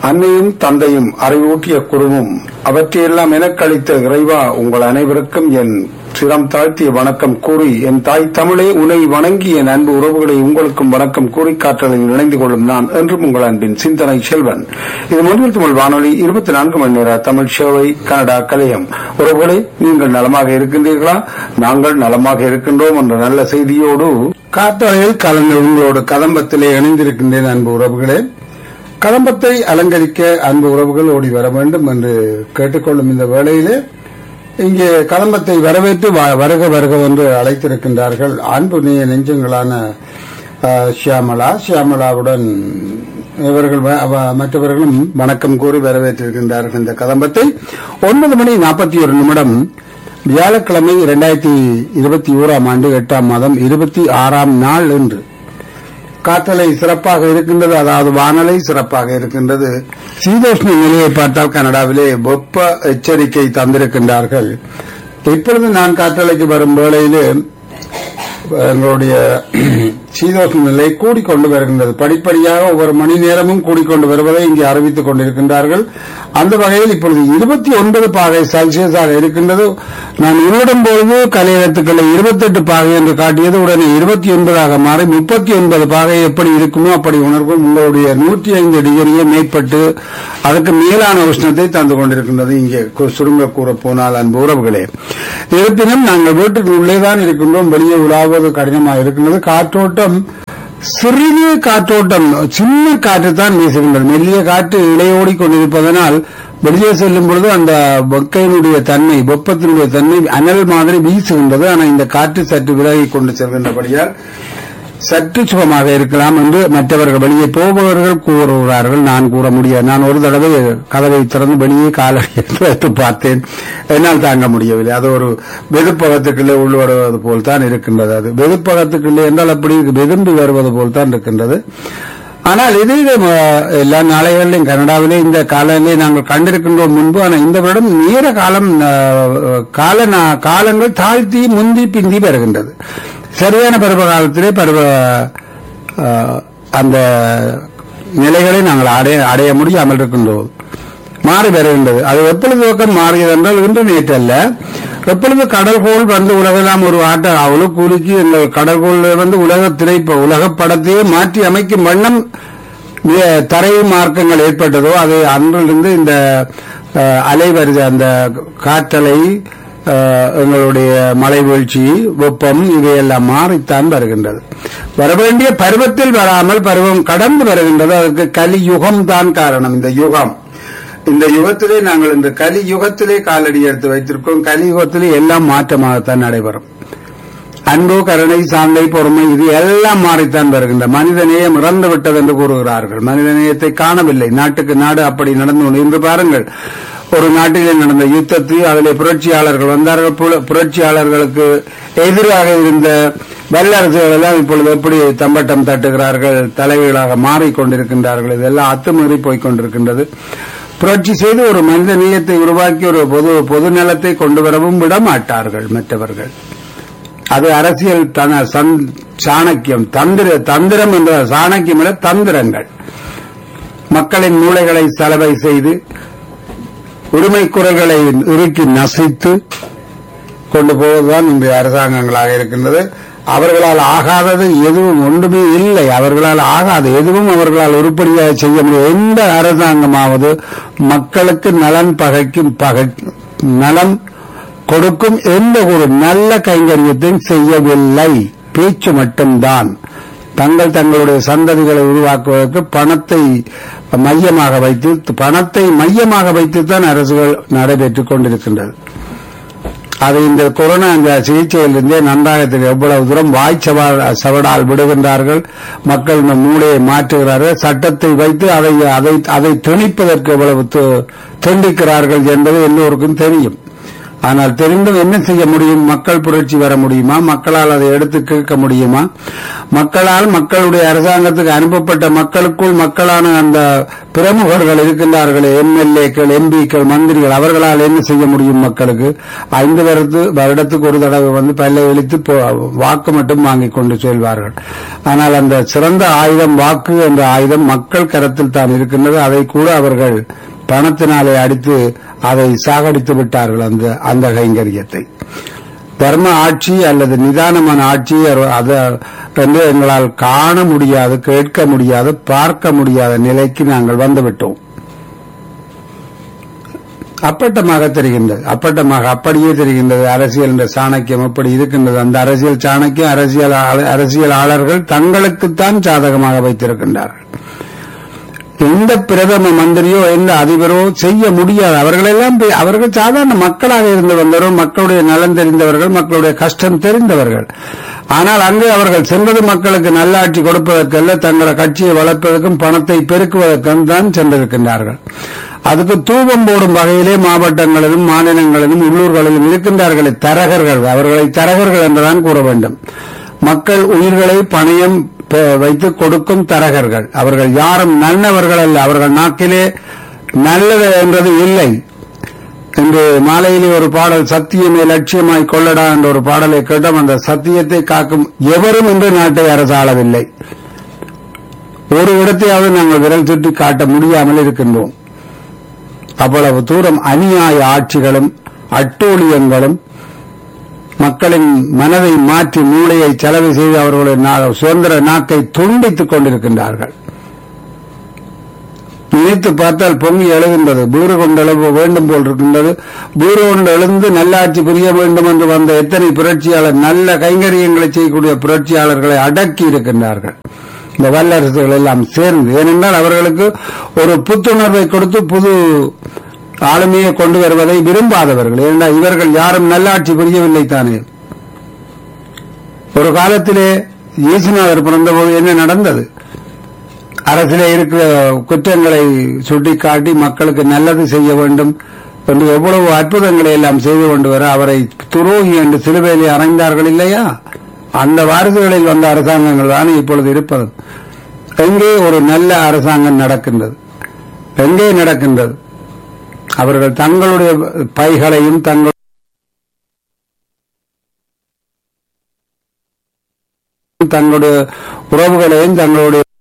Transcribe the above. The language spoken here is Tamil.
அன்னையும் தந்தையும் அறிவூட்டிய குருவும் அவற்றையெல்லாம் எனக்களித்த இறைவா உங்கள் அனைவருக்கும் என் சிரம் தாழ்த்திய வணக்கம் கூறி என் தாய் தமிழே உன்னை வணங்கி என் அன்பு உறவுகளை உங்களுக்கும் வணக்கம் கூறி காற்றலில் இணைந்து கொள்ளும் நான் என்றும் உங்கள் அன்பின் சிந்தனை செல்வன் இது முதல் தமிழ் வானொலி இருபத்தி நான்கு மணி நேர தமிழ் சேவை கனடா கலையம் உறவுகளே நீங்கள் நலமாக இருக்கின்றீர்களா நாங்கள் நலமாக இருக்கின்றோம் என்ற நல்ல செய்தியோடு காற்றலையில் கலந்து உங்களோடு கதம்பத்திலே இணைந்திருக்கின்றேன் அன்பு உறவுகளே கதம்பத்தை அலங்கரிக்க அன்பு உறவுகள் ஓடி வர வேண்டும் என்று கேட்டுக்கொள்ளும் இந்த வேளையிலே இங்கே கதம்பத்தை வரவேற்று வ- வருக வருக என்று அழைத்திருக்கின்றார்கள் அன்பு நேய நெஞ்சங்களான அஹ், ஷியாமளா ஷியாமளாவுடன் இவர்கள் வ- அவ- மற்றவர்களும் வணக்கம் கூறி வரவேற்றிருக்கின்றார்கள் இந்த கதம்பத்தை ஒன்பது மணி நாற்பத்தி ஒரு நிமிடம் வியாழக்கிழமை இரண்டாயிரத்தி இருபத்தி ஓராம் ஆண்டு எட்டாம் மாதம் இருபத்தி ஆறாம் நாள் என்று காற்றலை சிறப்பாக இருக்கின்றது அதாவது வானலை சிறப்பாக இருக்கின்றது சீதோஷ்ண நிலையை பார்த்தால் கனடாவிலே வெப்ப எச்சரிக்கை தந்திருக்கின்றார்கள் இப்பொழுது நான் காற்றலைக்கு வரும் வேளையிலே எங்களுடைய சீதோஷ்ண நிலை கூடிக்கொண்டு வருகின்றது படிப்படியாக ஒவ்வொரு மணி நேரமும் கூடிக்கொண்டு வருவதை இங்கே அறிவித்துக் கொண்டிருக்கின்றார்கள் அந்த வகையில் இப்பொழுது இருபத்தி ஒன்பது பாகை செல்சியஸாக இருக்கின்றது நான் உருடும் பொழுது கலையெழுத்துக்களை இருபத்தெட்டு பாகை என்று காட்டியது உடனே இருபத்தி ஒன்பதாக மாறி முப்பத்தி ஒன்பது பாகை எப்படி இருக்குமோ அப்படி உணர்வும் உங்களுடைய நூற்றி ஐந்து டிகிரியை மேற்பட்டு அதற்கு மேலான உஷ்ணத்தை தந்து கொண்டிருக்கின்றது இங்கே கு- சுருங்க கூற போனால் அன்பு உறவுகளே இருப்பினும் நாங்கள் வீட்டுக்கு உள்ளேதான் இருக்கின்றோம் வெளியே உலாவது கடினமாக இருக்கின்றது காற்றோட்டம் சிறிய காற்றோட்டம் சின்ன காற்று தான் வீசுகின்றது மெல்லிய காற்று இடையோடி கொண்டிருப்பதனால் வெளியே செல்லும் பொழுது அந்த வெக்கையினுடைய தன்மை வெப்பத்தினுடைய தன்மை அனல் மாதிரி வீசுகின்றது ஆனால் இந்த காற்று சற்று விலகி கொண்டு செல்கின்றபடியால் சற்று சுகமாக இருக்கலாம் என்று மற்றவர்கள் வெளியே போபவர்கள் கூறுகிறார்கள் நான் கூற முடியாது நான் ஒரு தடவை கதவை திறந்து வெளியே காலை எடுத்து வைத்து பார்த்தேன் என்னால் தாங்க முடியவில்லை அது ஒரு வெதுப்பகத்துக்குள்ளே உள்வருவது போல் தான் இருக்கின்றது அது வெதுப்பகத்துக்குள்ளே என்றால் அப்படி வெதும்பி வருவது போல் தான் இருக்கின்றது ஆனால் இது அஹ், எல்லா நாளைகளிலும் கனடாவிலே இந்த காலையிலே நாங்கள் கண்டிருக்கின்றோம் முன்பு ஆனால் இந்த வருடம் நேர காலம் அஹ், கால நா- காலங்கள் தாழ்த்தி முந்தி பிந்தி வருகின்றது சரியான பருவ காலத்திலே பருவ அஹ், அந்த நிலைகளை நாங்கள் அடைய அடைய முடியாமல் இருக்கின்றோம் மாறி வருகின்றது அது எப்பொழுது பக்கம் மாறியது என்றால் இன்று நேற்று அல்ல எப்பொழுது கடற்கோள் வந்து உலகெல்லாம் ஒரு ஆட்ட அவ்வளவு குறுக்கி இந்த கடற்கோள் வந்து உலக திரைப்ப உலக படத்தையே மாற்றி அமைக்கும் வண்ணம் வே- தரை மார்க்கங்கள் ஏற்பட்டதோ அது அன்றிலிருந்து இந்த அஹ், அலை வருது அந்த காற்றலை அஹ், எங்களுடைய மழை வீழ்ச்சி வெப்பம் இவையெல்லாம் மாறித்தான் வருகின்றது வரவேண்டிய பருவத்தில் வராமல் பருவம் கடந்து வருகின்றது அதற்கு கலியுகம் தான் காரணம் இந்த யுகம் இந்த யுகத்திலே நாங்கள் இந்த கலி யுகத்திலே காலடி எடுத்து வைத்திருக்கோம் கலியுகத்திலே எல்லாம் மாற்றமாகத்தான் நடைபெறும் அன்பு கருணை சாந்தை பொறுமை இது எல்லாம் மாறித்தான் வருகின்ற மனிதநேயம் இறந்து விட்டது என்று கூறுகிறார்கள் மனிதநேயத்தை காணவில்லை நாட்டுக்கு நாடு அப்படி நடந்து கொண்டு இன்று பாருங்கள் ஒரு நாட்டிலே நடந்த யுத்தத்தில் அதிலே புரட்சியாளர்கள் வந்தார்கள் புல- புரட்சியாளர்களுக்கு எதிராக இருந்த வல்லரசுகள் எல்லாம் இப்பொழுது எப்படி தம்பட்டம் தட்டுகிறார்கள் தலைவர்களாக மாறிக்கொண்டிருக்கின்றார்கள் இதெல்லாம் அத்துமீறி போய்க் கொண்டிருக்கின்றது புரட்சி செய்து ஒரு மனித நீயத்தை உருவாக்கி ஒரு பொது பொது நலத்தை கொண்டு வரவும் விட மாட்டார்கள் மற்றவர்கள் அது அரசியல் தன சந்- சாணக்கியம் தந்திர தந்திரம் என்ற சாணக்கியம் விட தந்திரங்கள் மக்களின் மூளைகளை சலவை செய்து உரிமை குரல்களை இறுக்கி நசித்து கொண்டு போவதுதான் இன்றைய அரசாங்கங்களாக இருக்கின்றது அவர்களால் ஆகாதது எதுவும் ஒன்றுமே இல்லை அவர்களால் ஆகாது எதுவும் அவர்களால் உருப்படியாக செய்ய முடியும் எந்த அரசாங்கமாவது மக்களுக்கு நலன் பகைக்கும் பகை நலன் கொடுக்கும் எந்த ஒரு நல்ல கைங்கரியத்தையும் செய்யவில்லை பேச்சு மட்டும்தான் தங்கள் தங்களுடைய சந்ததிகளை உருவாக்குவதற்கு பணத்தை மையமாக வைத்து பணத்தை மையமாக வைத்துத்தான் அரசுகள் நடைபெற்றுக் கொண்டிருக்கின்றது அது இந்த கொரோனா இந்த சிகிச்சையிலிருந்தே நன்றாக தெரியும் எவ்வளவு தூரம் வாய் சவா- சவடால் விடுகின்றார்கள் மக்கள் இந்த மூளையை மாற்றுகிறார்கள் சட்டத்தை வைத்து அதை அதை அதை திணிப்பதற்கு எவ்வளவு து- திண்டிக்கிறார்கள் என்பது எல்லோருக்கும் தெரியும் ஆனால் தெரிந்தும் என்ன செய்ய முடியும் மக்கள் புரட்சி வர முடியுமா மக்களால் அதை எடுத்து கேட்க முடியுமா மக்களால் மக்களுடைய அரசாங்கத்துக்கு அனுப்பப்பட்ட மக்களுக்குள் மக்களான அந்த பிரமுகர்கள் இருக்கின்றார்களே எம்எல்ஏக்கள் எம்பிக்கள் மந்திரிகள் அவர்களால் என்ன செய்ய முடியும் மக்களுக்கு ஐந்து வருத்து வருடத்துக்கு ஒரு தடவை வந்து பல்லை இழித்து போ- வாக்கு மட்டும் வாங்கிக் கொண்டு செல்வார்கள் ஆனால் அந்த சிறந்த ஆயுதம் வாக்கு என்ற ஆயுதம் மக்கள் கரத்தில் தான் இருக்கின்றது அதை கூட அவர்கள் பணத்தினாலே அடித்து அதை சாகடித்து விட்டார்கள் அந்த அந்த கைங்கரியத்தை தர்ம ஆட்சி அல்லது நிதானமான ஆட்சி அரு- அது என்று எங்களால் காண முடியாது கேட்க முடியாது பார்க்க முடியாத நிலைக்கு நாங்கள் வந்துவிட்டோம் அப்பட்டமாக தெரிகின்றது அப்பட்டமாக அப்படியே தெரிகின்றது அரசியல் என்ற சாணக்கியம் எப்படி இருக்கின்றது அந்த அரசியல் சாணக்கியம் அரசியல் ஆள- அரசியலாளர்கள் தங்களுக்குத்தான் சாதகமாக வைத்திருக்கின்றார்கள் எந்த பிரதம மந்திரியோ எந்த அதிபரோ செய்ய முடியாது அவர்களெல்லாம் போய்- அவர்கள் சாதாரண மக்களாக இருந்து வந்தவர்கள் மக்களுடைய நலன் தெரிந்தவர்கள் மக்களுடைய கஷ்டம் தெரிந்தவர்கள் ஆனால் அங்கு அவர்கள் சென்றது மக்களுக்கு நல்லாட்சி கொடுப்பதற்கல்ல தங்கள கட்சியை வளர்ப்பதற்கும் பணத்தை பெருக்குவதற்கும் தான் சென்றிருக்கின்றார்கள் அதுக்கு தூபம் போடும் வகையிலே மாவட்டங்களிலும் மாநிலங்களிலும் உள்ளூர்களிலும் இருக்கின்றார்களே தரகர்கள் அவர்களை தரகர்கள் என்றுதான் கூற வேண்டும் மக்கள் உயிர்களை பணயம் பெ- வைத்து கொடுக்கும் தரகர்கள் அவர்கள் யாரும் நல்லவர்கள் அல்ல அவர்கள் நாக்கிலே நல்லது என்றது இல்லை இன்று மாலையிலே ஒரு பாடல் சத்தியமே லட்சியமாய் கொள்ளடா என்ற ஒரு பாடலை கேட்டோம் அந்த சத்தியத்தை காக்கும் எவரும் இன்று நாட்டை அரசாளவில்லை ஒரு இடத்தையாவது நாங்கள் விரல் சுட்டி காட்ட முடியாமல் இருக்கின்றோம் அவ்வளவு தூரம் அநியாய ஆட்சிகளும் அட்டூழியங்களும் மக்களின் மனதை மாற்றி மூளையை செலவு செய்து அவர்களுடைய நா- சுதந்திர நாக்கை துண்டித்துக் கொண்டிருக்கின்றார்கள் நினைத்து பார்த்தால் பொங்கி எழுகின்றது பூரு கொண்டு எழுப்ப வேண்டும் போல் இருக்கின்றது பூரு கொண்டு எழுந்து நல்லாட்சி புரிய வேண்டும் என்று வந்த எத்தனை புரட்சியாளர் நல்ல கைங்கரியங்களை செய்யக்கூடிய புரட்சியாளர்களை அடக்கி இருக்கின்றார்கள் இந்த வல்லரசுகள் எல்லாம் சேர்ந்து ஏனென்றால் அவர்களுக்கு ஒரு புத்துணர்வை கொடுத்து புது ஆளுமையை கொண்டு வருவதை விரும்பாதவர்கள் ஏனென்றால் இவர்கள் யாரும் நல்லாட்சி புரியவில்லை தானே ஒரு காலத்திலே இயேசுநாதர் பிறந்தபோது என்ன நடந்தது அரசிலே இருக்கிற குற்றங்களை சுட்டிக்காட்டி மக்களுக்கு நல்லது செய்ய வேண்டும் என்று எவ்வளவு அற்புதங்களை எல்லாம் செய்து கொண்டு வர அவரை துரோகி என்று சிலுவையிலே அறைந்தார்கள் இல்லையா அந்த வாரிசுகளில் வந்த அரசாங்கங்கள் தானே இப்பொழுது இருப்பது எங்கே ஒரு நல்ல அரசாங்கம் நடக்கின்றது எங்கே நடக்கின்றது அவர்கள் தங்களுடைய பைகளையும் தங்கள் தங்களுடைய உறவுகளையும் தங்களுடைய